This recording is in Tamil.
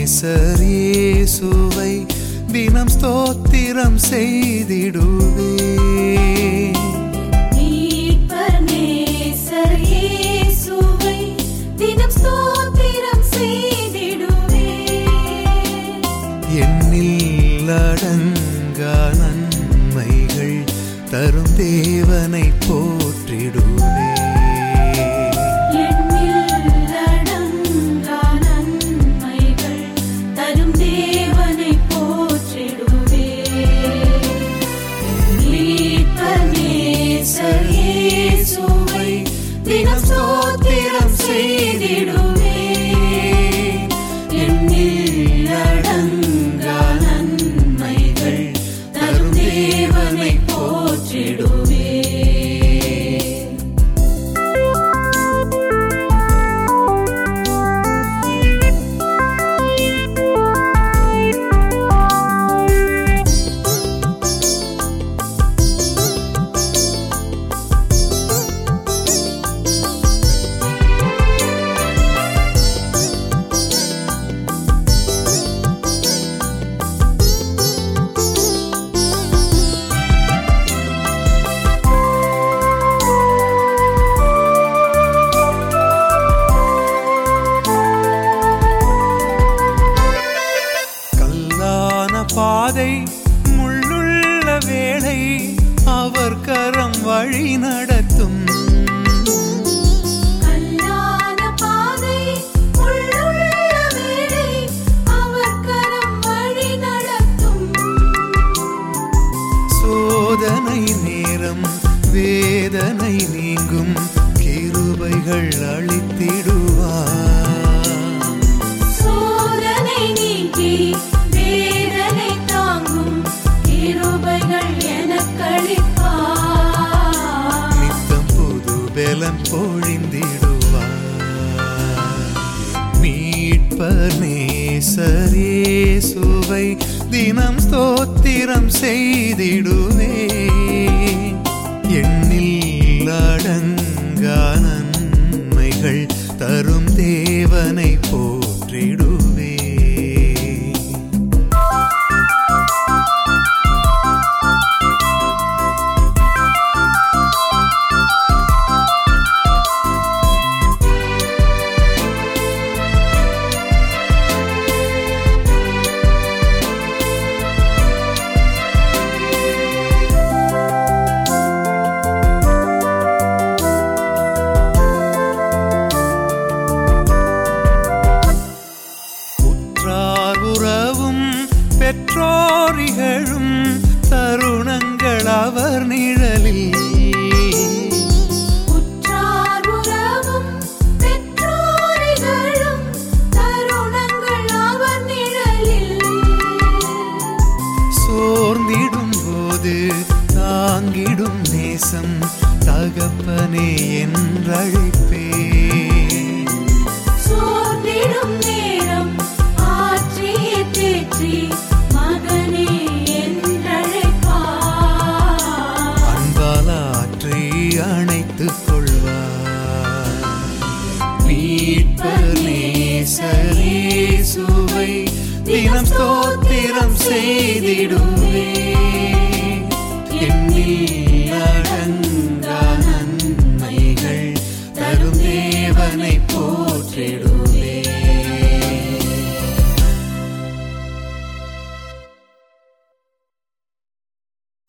நேசரேசுவை தினம் ஸ்தோத்திரம் செய்திடுவே மீட்பர் நேசர் இயேசுவை தினம் ஸ்தோத்திரம் செய்திடுவேன். எண்ணில் அடங்கா நன்மைகள் தரும் தேவனை போற்றிடுவே எண்ணில் அடங்கா நன்மைகள் தரும் தேவனை போற்றிடுவேன். மீட்பர் நேசர் இயேசுவை தினம் ஸ்தோத்திரம் செய்திடுவேன். எண்ணில் அடங்கா நன்மைகள் தரும் தேவனை போற்றிடுவேன். கல்லான பாதை முள்ளுள்ள வேளை அவர் கரம் வழி நடத்தும் கல்லான பாதை உள்ளுள்ள வேளை அவர் கரம் வழி நடத்தும் சோதனை நேரம் வேதனை நீங்கும் கிருபைகள் அளித்திடுவார் சோதனை நீக்கி வேதனை தாங்கும் கிருபைகள் எனக்களிப்பார் நித்தம் புது பலன் பொழிந்திடுவார் மீட்பர் நேசரேசுவை தினம் ஸ்தோத்திரம் செய்திடுவே எண்ணில் அடங்கா நன்மைகள் தரும் தேவனை போற்றிடுவே உற்றார் உறவும் பெற்றோரிகளும் தருணங்கள் அவர் நிழலில் உற்றார் உறவும் பெற்றோரிகளும் தருணங்கள் அவர் நிழலில் சோர்ந்திடும் போது தாங்கிடும் நேசம் தகப்பனே என்றழைப்பே சோர்ந்திடும் நேரம் ஆற்றியே தேற்றி மகனே என்றழைப்பார் அன்பால் ஆற்றி அணைத்துக் கொள்வார் மீட்பர் நேசரேசுவை தினம் ஸ்தோத்திரம்